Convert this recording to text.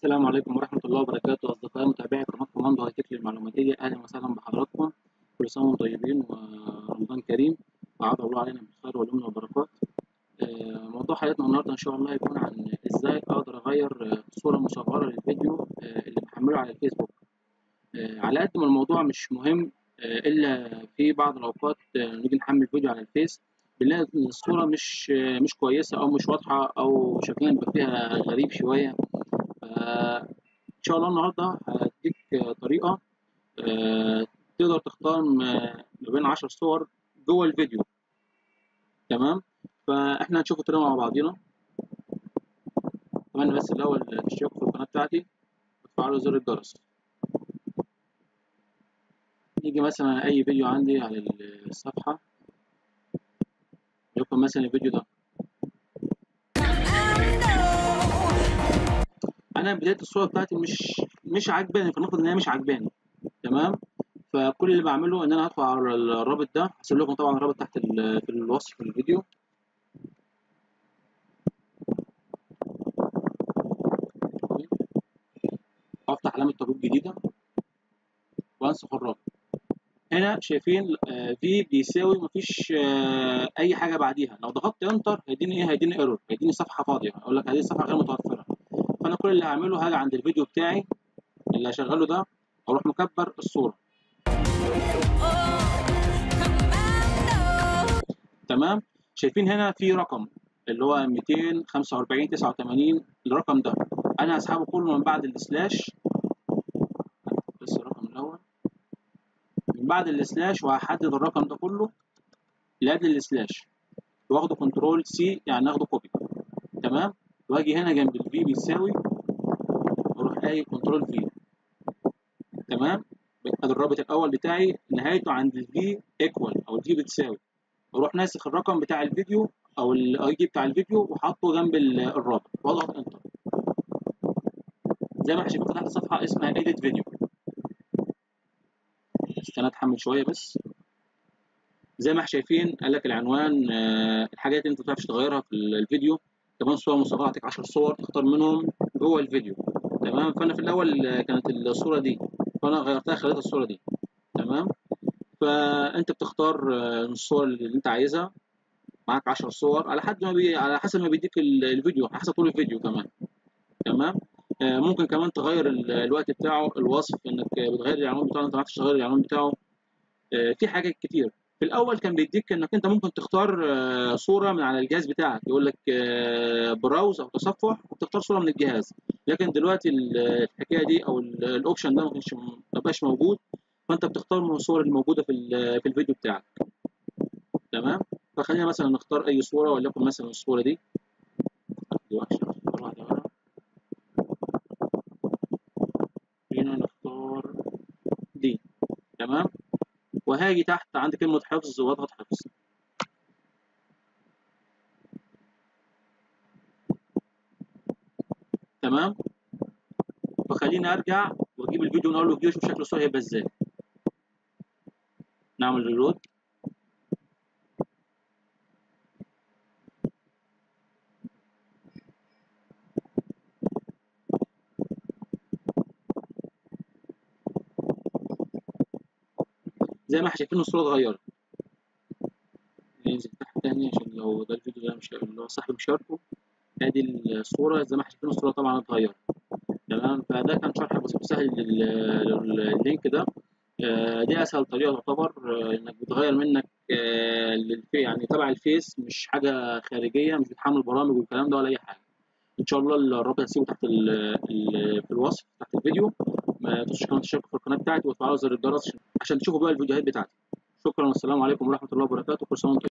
السلام عليكم ورحمة الله وبركاته أصدقائي متابعي قناة كوماندو هاي تك المعلوماتية أهلا وسهلا بحضراتكم كل سنة وانتم طيبين ورمضان كريم وعاد الله علينا بالخير واليمن والبركات آه، موضوع حلقتنا النهاردة إن شاء الله هيكون عن إزاي أقدر أغير آه، صورة مصغرة للفيديو آه، اللي بحمله على الفيسبوك آه، على قد ما الموضوع مش مهم آه، إلا في بعض الأوقات آه، نيجي نحمل فيديو على الفيس بنلاقي إن الصورة مش آه، مش كويسة أو مش واضحة أو شكلها بيبقى فيها غريب شوية ان شاء الله النهارده هديك طريقه آه، تقدر تختار م- ما بين 10 صور جوه الفيديو تمام فاحنا هنشوف الطريقه مع بعضينا اتمنى بس الاول تشتركوا في القناه بتاعتي وتفعلوا زر الجرس نيجي مثلا اي فيديو عندي على الصفحه يكون مثلا الفيديو ده انا بدايه الصوره بتاعتي مش مش عاجباني فنفرض ان هي مش عاجباني تمام فكل اللي بعمله ان انا هدخل على الرابط ده هسيب لكم طبعا الرابط تحت ال- في الوصف في الفيديو افتح علامه تطبيق جديده وانسخ الرابط هنا شايفين في بيساوي مفيش آه، اي حاجه بعديها لو ضغطت انتر هيديني ايه هيديني ايرور هيديني صفحه فاضيه اقول لك هذه الصفحه غير متوفره فانا كل اللي هعمله هاجي عند الفيديو بتاعي اللي هشغله ده اروح مكبر الصوره تمام شايفين هنا في رقم اللي هو 245 89 الرقم ده انا هسحبه كله من بعد السلاش بس الرقم الاول من بعد السلاش وهحدد الرقم ده كله لقبل السلاش واخده كنترول سي يعني ناخده كوبي تمام واجي هنا جنب الفي بيساوي واروح قايل كنترول في تمام ادي الرابط الاول بتاعي نهايته عند الفي ايكوال او الفي بتساوي واروح ناسخ الرقم بتاع الفيديو او الاي دي بتاع الفيديو وحاطه جنب ال- الرابط واضغط انتر زي ما احنا شايفين فتحت صفحه اسمها edit فيديو استنى اتحمل شويه بس زي ما احنا شايفين قال لك العنوان آه، الحاجات اللي انت ما بتعرفش تغيرها في ال- الفيديو كمان صور مصغره اعطيك 10 صور تختار منهم جوه الفيديو تمام فانا في الاول آه، كانت الصوره دي فانا غيرتها خليتها الصوره دي تمام فانت بتختار آه، الصور اللي انت عايزها معاك 10 صور على حد ما بي... على حسب ما بيديك ال- الفيديو على حسب طول الفيديو كمان تمام آه، ممكن كمان تغير ال- الوقت بتاعه الوصف انك بتغير العنوان بتاعه انت ما عرفتش تغير العنوان بتاعه آه، في حاجات كتير في الاول كان بيديك انك انت ممكن تختار آه، صوره من على الجهاز بتاعك يقول لك آه، براوز او تصفح وتختار صوره من الجهاز لكن دلوقتي ال- الحكايه دي او ال- الاوبشن ده ما كانش ما بقاش موجود فانت بتختار من الصور الموجوده في ال- في الفيديو بتاعك تمام فخلينا مثلا نختار اي صوره وليكن مثلا الصوره دي دي وحشه نختار واحده غيرها خلينا نختار دي تمام وهاجي تحت عند كلمه حفظ واضغط حفظ تمام فخليني ارجع واجيب الفيديو من اول وجديد اشوف شكل الصوره هيبقى ازاي نعمل ريلود زي ما احنا شايفين الصوره اتغيرت ننزل تحت تاني عشان لو ده الفيديو ده مش اللي هو صاحبي مشاركه ادي الصوره زي ما احنا شايفين الصوره طبعا اتغيرت تمام فده كان شرح بسيط وسهل لل- لللينك ده آه، دي اسهل طريقه تعتبر آه، انك بتغير منك آه، للفي يعني تبع الفيس مش حاجه خارجيه مش بتحمل برامج والكلام ده ولا اي حاجه ان شاء الله الرابط هسيبه تحت ال ال في الوصف تحت الفيديو ما تنسوش كمان تشتركوا في القناه بتاعتي وتفعلوا زر الجرس عشان عشان تشوفوا بقى الفيديوهات بتاعتي شكرا والسلام عليكم ورحمه الله وبركاته كل سنه وانتم